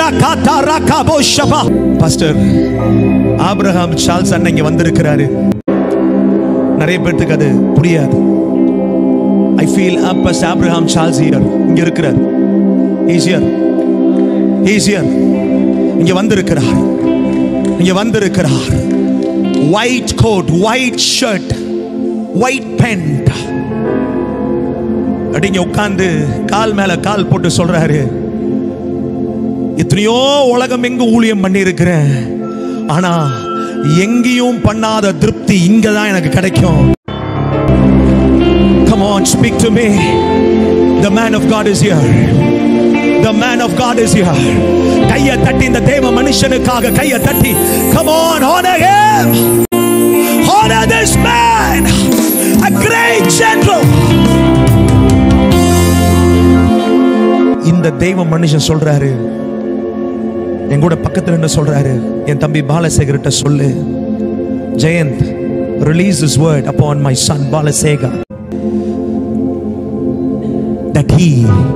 ரகாதா ரகாபோ ஷபா pastor Abraham Charles அண்ணன் இங்க வந்திருக்கிறாரு நிறைய பேர்த்துக்கு அது புரியாது ஐ ஃபீல் அப்பஸ் ஆப்ரஹாம் சார்ல்ஸ் ஹியர் இங்க இருக்கிறார் ஈஸியர் ஈஸியர் இங்க வந்திருக்கிறார் இங்க வந்திருக்கிறார் white coat white shirt white pant அப்படிங்க உட்கார்ந்து கால் மேல கால் போட்டு சொல்றாரு எத்தனையோ உலகம் எங்க ஊழியம் பண்ணி இருக்கிறேன் ஆனா எங்கேயும் பண்ணாத திருப்தி இங்க தான் எனக்கு கிடைக்கும் Come on, speak to me. The man of God is here. The man of God is here. கையை தட்டி இந்த தேவ மனுஷனுக்காக கையை தட்டி come on honor him honor this man a great general இந்த தெய்வ மனுஷன் சொல்றாரு என் கூட பக்கத்துல என்ன சொல்றாரு என் தம்பி பாலசேகர்கிட்ட சொல்லு Jayanth release this word upon my son Balasekar that he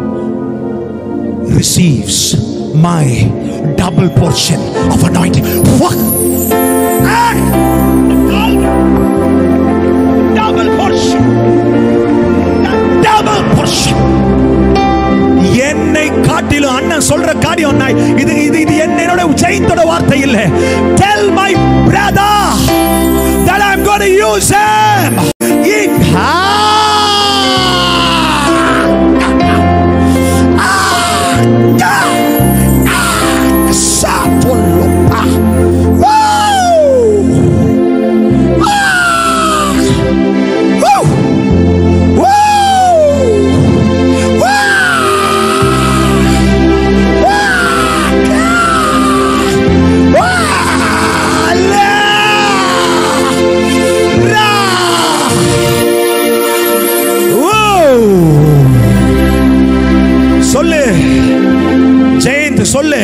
receives my double portion of anointing. What? Ah! Double portion. Double portion. என்னை காட்டிலும் அண்ணன் சொல்ற காரியம் நான் இது இது இது என்னோட ஜெயந்தோட வார்த்தை இல்ல tell my brother that I'm going to use him He- Sapolopa. Woo! Ah! Woo! Woo! Woo! சொல்லு ஜெயந்த் சொல்லு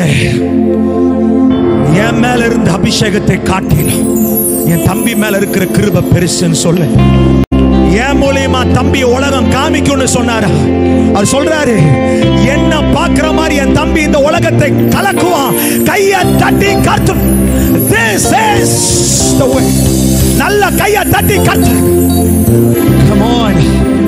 என் மேல இருந்த அபிஷேகத்தை காட்டிலும் என் தம்பி மேல இருக்கிற கிருப பெருசுன்னு சொல்லு என் மூலியமா தம்பி உலகம் காமிக்கும்னு சொன்னாரா அவர் சொல்றாரு என்ன பார்க்கிற மாதிரி என் தம்பி இந்த உலகத்தை கலக்குவான் கைய தட்டி கத்து this is the way நல்ல கைய தட்டி கத்து come on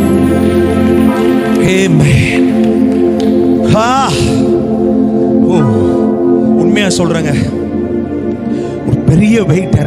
amen ஆ ஓ உண்மையா சொல்றேங்க ஒரு பெரிய வெயிட்